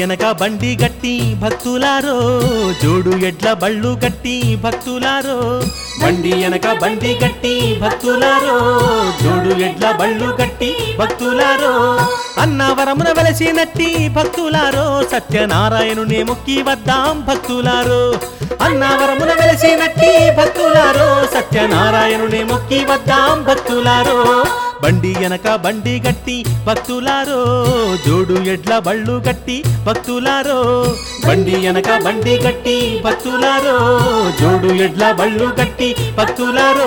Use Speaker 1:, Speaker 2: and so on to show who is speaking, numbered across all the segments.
Speaker 1: ఎనక బండి గట్టి భక్తులారో జోడు ఎడ్ల బళ్ళు గట్టి భక్తులారో బండి ఎనక బండి గట్టి భక్తులారో జోడు ఎడ్ల బళ్ళు గట్టి భక్తులారో అన్నవరమున వెలసినట్టి భక్తులారో సత్యనారాయణుని మొక్కి వద్దాం భక్తులారో అన్నవరమున వెలసినట్టి భక్తులారో సత్యనారాయణుని మొక్కి వద్దాం భక్తులారో బండి ఎనక బండి గట్టి భక్తులారో జోడు ఎడ్ల బళ్ళు గట్టి భక్తులారో బండి ఎనక బండి గట్టి భక్తులారో జోడు ఎడ్ల బళ్ళు గట్టి భక్తులారో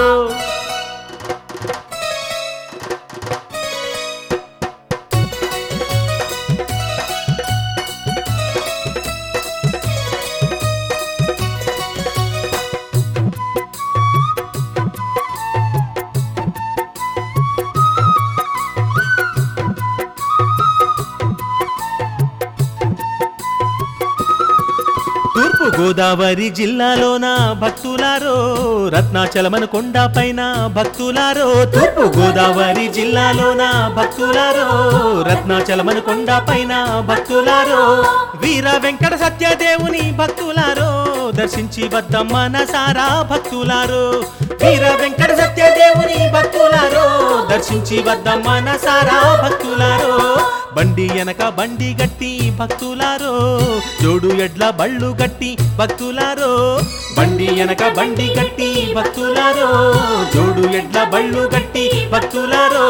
Speaker 1: తూర్పు గోదావరి జిల్లాలోన భక్తులారో రత్నాచలమన కొండ పైన భక్తులారో తూర్పు గోదావరి జిల్లాలోన భక్తులారో రత్నాచలమన కొండ పైన భక్తులారో వీర వెంకట సత్యదేవుని భక్తులారో దర్శించి వద్దం మనసారా భక్తులారో వీర వెంకట సత్యదేవుని భక్తులారో దర్శించి వద్దం మనసారా భక్తులారో బండి ఎనక బండి గట్టి భక్తులారో జోడు ఎడ్ల బళ్ళు గట్టి భక్తులారో బండి ఎనక బండి గట్టి భక్తులారో జోడు ఎడ్ల బళ్ళు గట్టి భక్తులారో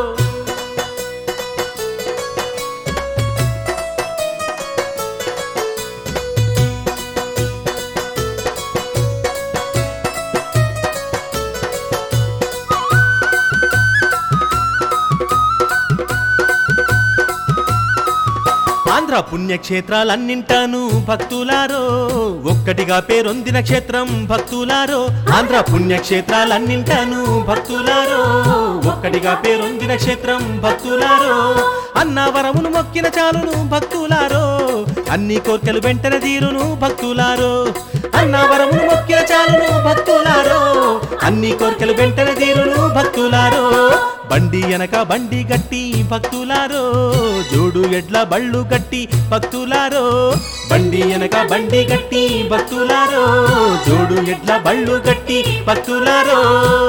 Speaker 1: ఆంధ్ర పుణ్యక్షేత్రాలన్నింటాను భక్తులారో ఒక్కటిగా పేరొందిన క్షేత్రం భక్తులారో ఆంధ్ర పుణ్యక్షేత్రాలన్నింటాను భక్తులారో ఒక్కటిగా పేరొందిన క్షేత్రం భక్తులారో అన్నవరమును మొక్కిన చాలును భక్తులారో అన్ని కోర్కెలు వెంటనే తీరును భక్తులారో అన్నవరమును మొక్కిన చాలును భక్తులారో అన్ని కోర్కెలు వెంటనే తీరును భక్తులారో బండి ఎనక బండి గట్టి భక్తులారో జోడు ఎడ్ల బళ్ళు గట్టి భక్తులారో బండి ఎనక బండి గట్టి భక్తులారో జోడు ఎడ్ల బళ్ళు గట్టి భక్తులారో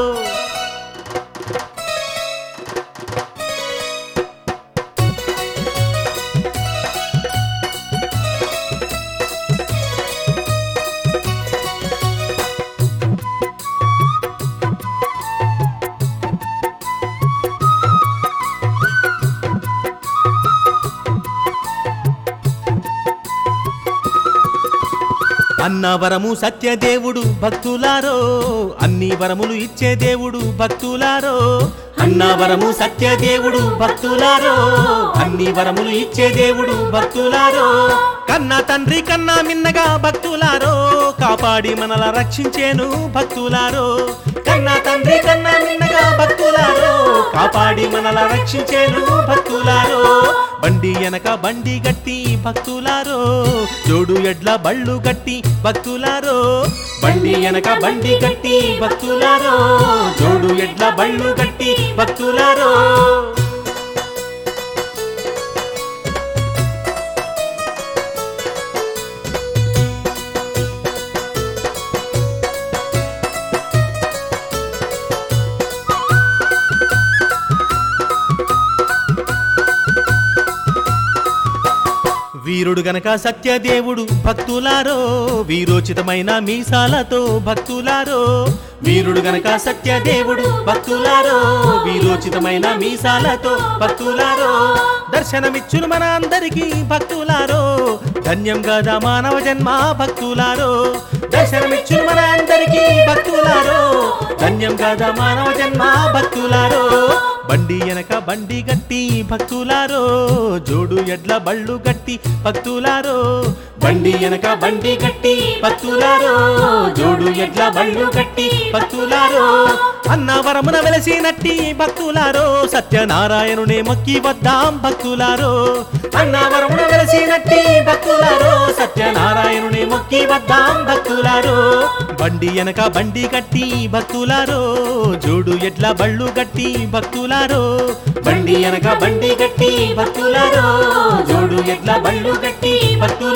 Speaker 1: అన్నవరము సత్యదేవుడు భక్తులారో అన్ని వరములు ఇచ్చే దేవుడు భక్తులారో అన్నవరము సత్యదేవుడు భక్తులారో అన్ని వరములు ఇచ్చే దేవుడు భక్తులారో కన్న తండ్రి కన్నా మిన్నగా భక్తులారో కాపాడి మనల రక్షించేను భక్తులారో కన్న తండ్రి కన్నా మిన్నగా భక్తులారో కాపాడి మనల రక్షించేను భక్తులారో బండి ఎనక బండి గట్టి భక్తులారో జోడు ఎడ్ల బళ్ళు గట్టి భక్తులారో బండి ఎనక బండి గట్టి భక్తులారో జోడు ఎడ్ల బళ్ళు గట్టి భక్తులారో వీరుడు గనక సత్యదేవుడు భక్తులారో వీరోచితమైన మీసాలతో భక్తులారో వీరుడు గనక సత్యదేవుడు భక్తులారో వీరోచితమైన మీసాలతో భక్తులారో దర్శనమిచ్చును మన అందరికీ భక్తులారో ధన్యం గదా మానవ జన్మ భక్తులారో దర్శనమిచ్చును మన అందరికీ భక్తులారో ధన్యం గదా మానవ జన్మ భక్తులారో బండి ఎనక బండి గట్టి భక్తులారో జోడు ఎడ్ల బళ్ళు గట్టి భక్తులారో బండి ఎనక బండి గట్టి భక్తులారో జోడు ఎడ్ల బళ్ళు గట్టి భక్తులారో అన్నవరమున వెలసినట్టి భక్తులారో సత్యనారాయణునే మొక్కి వద్దాం భక్తులారో అన్నవరమున వెలసినట్టి భక్తులారో సత్యనారాయణుని మొక్కి వద్దాం భక్తులారో బండి వెనక బండి కట్టి భక్తులారో జోడు ఎట్ల బళ్ళు కట్టి భక్తులారో బండి వెనక బండి కట్టి భక్తులారో జోడు ఎట్ల బళ్ళు కట్టి భక్తులారో